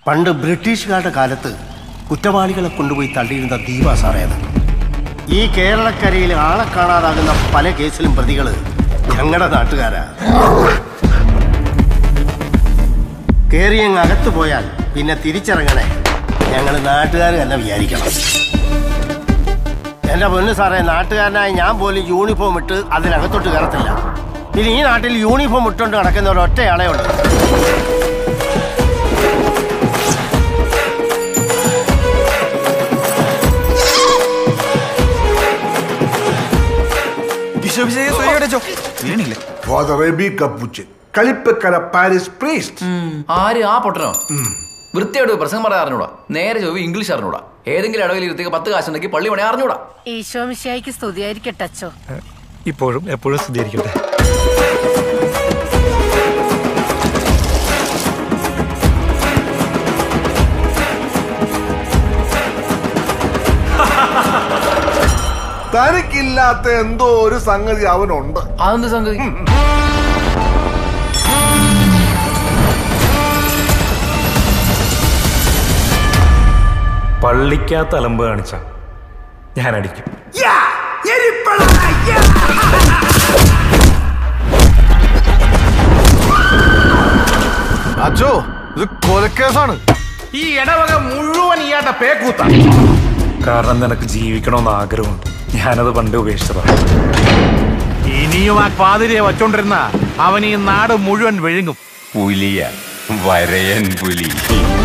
പണ്ട് ബ്രിട്ടീഷുകാരുടെ കാലത്ത് കുറ്റവാളികളെ കൊണ്ടുപോയി തള്ളിയിരുന്ന ദീപ സാറേ അത് ഈ കേരളക്കരയിൽ ആളെ കാണാതാകുന്ന പല കേസിലും പ്രതികള് ഞങ്ങളുടെ നാട്ടുകാരാ കേറിയങ്ങ് അകത്ത് പോയാൽ പിന്നെ തിരിച്ചിറങ്ങണേ ഞങ്ങൾ നാട്ടുകാർ തന്നെ വിചാരിക്കണം എന്റെ പൊന്നു സാറേ നാട്ടുകാരനായ ഞാൻ പോലും യൂണിഫോം ഇട്ട് അതിനകത്തോട്ട് കയറത്തില്ല ഇനി ഈ നാട്ടിൽ യൂണിഫോം ഇട്ടുകൊണ്ട് നടക്കുന്ന ഒരു ഒറ്റയാളേ ഉള്ളൂ Father Rabbi Capuchin, കളിപ്പക്കര പാരിസ് പ്രീസ്റ്റ് ആര് ആ പൊട്ടനോ വൃത്തിയായിട്ട് പ്രസംഗം പറയാൻ അറിഞ്ഞൂടാ നേരെ ചൊവ്വ ഇംഗ്ലീഷ് അറിഞ്ഞൂടാ ഏതെങ്കിലും ഇടവയിൽ ഇരുത്തേക്ക് പത്ത് കാശുണ്ടെങ്കിൽ പള്ളി പണി അറിഞ്ഞൂടാ ഈശോ മിശിയായിക്ക് സ്തുതിയായിരിക്കട്ടെ അച്ചോ ഇപ്പോഴും എപ്പോഴും സ്ഥിരീകരിക്കട്ടെ തനിക്കില്ലാത്ത എന്തോ ഒരു സംഗതി അവനുണ്ട് അതെന്ത് സംഗതി പള്ളിക്കകത്ത് അലമ്പ് കാണിച്ച ഞാൻ അടിക്കും അച്ചോ ഇത് കൊലക്കേസാണ് ഈ ഇടവക മുഴുവൻ ഇയാളുടെ പേക്കൂത്ത കാരണം നിനക്ക് ജീവിക്കണമെന്ന് ആഗ്രഹമുണ്ട് ഞാനത് പണ്ട് ഉപേക്ഷിച്ചതാണ് ഇനിയും ആ പാതിരിയെ വച്ചോണ്ടിരുന്ന അവൻ ഈ നാട് മുഴുവൻ വിഴുങ്ങും പുലിയ വരയൻ പുലി